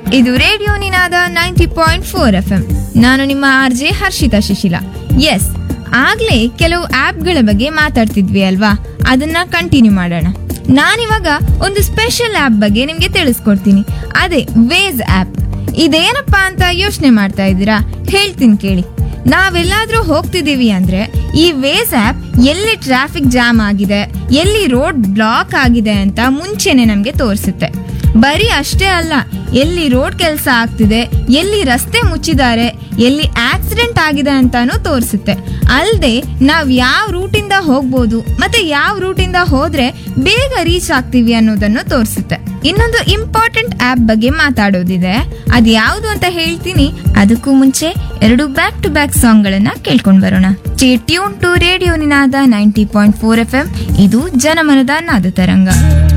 ಇದು radio Ninaada ninety point four F M ನಾನು ನಿಮ್ಮ ಆರ್ ಜೆ ಹರ್ಷಿತಾ ಶಿಶಿಲ ಎಸ್ ಆಗ್ಲೇ ಕೆಲವು ಆಪ್ಗಳ ಬಗ್ಗೆ ಮಾತಾಡ್ತಿದ್ವಿ ಅಲ್ವಾ ಅದನ್ನ ಕಂಟಿನ್ಯೂ ಮಾಡೋಣ ನಾನಿವಾಗ ಒಂದು ಸ್ಪೆಷಲ್ ಆಪ್ ಬಗ್ಗೆ ನಿಮ್ಗೆ ತಿಳಿಸ್ಕೊಡ್ತೀನಿ ಅದೇ ವೇಸ್ ಆಪ್ ಇದೇನಪ್ಪಾ ಅಂತ ಯೋಚನೆ ಮಾಡ್ತಾ ಇದ್ದೀರಾ ಹೇಳ್ತೀನಿ ಕೇಳಿ ನಾವೆಲ್ಲಾದ್ರೂ ಹೋಗ್ತಿದೀವಿ ಅಂದ್ರೆ ಈ ವೇಸ್ ಆಪ್ ಎಲ್ಲಿ ಟ್ರಾಫಿಕ್ ಜಾಮ್ ಆಗಿದೆ ಎಲ್ಲಿ ರೋಡ್ ಬ್ಲಾಕ್ ಆಗಿದೆ ಅಂತ ಮುಂಚೆನೆ ನಮ್ಗೆ ತೋರಿಸುತ್ತೆ ಬರೀ ಅಷ್ಟೇ ಅಲ್ಲ ಎಲ್ಲಿ ರೋಡ್ ಕೆಲಸ ಆಗ್ತಿದೆ ಎಲ್ಲಿ ರಸ್ತೆ ಮುಚ್ಚಿದ್ದಾರೆ ಎಲ್ಲಿ ಆಕ್ಸಿಡೆಂಟ್ ಆಗಿದೆ ಅಂತಾನೂ ತೋರಿಸುತ್ತೆ ಅಲ್ಲದೆ ನಾವ್ ಯಾವ ರೂಟಿಂದ ಹೋಗ್ಬೋದು ಮತ್ತೆ ಯಾವ ರೂಟಿಂದ ಹೋದ್ರೆ ಬೇಗ ರೀಚ್ ಆಗ್ತೀವಿ ಅನ್ನೋದನ್ನು ತೋರಿಸುತ್ತೆ ಇನ್ನೊಂದು ಇಂಪಾರ್ಟೆಂಟ್ ಆಪ್ ಬಗ್ಗೆ ಮಾತಾಡೋದಿದೆ ಅದು ಯಾವುದು ಅಂತ ಹೇಳ್ತೀನಿ ಅದಕ್ಕೂ ಮುಂಚೆ ಎರಡು ಬ್ಯಾಕ್ ಟು ಬ್ಯಾಕ್ ಸಾಂಗ್ ಗಳನ್ನ ಕೇಳ್ಕೊಂಡ್ ಬರೋಣ stay tune to radio Ninaada ninety point four F M ಇದು ಜನಮನದ ನಾದ ತರಂಗ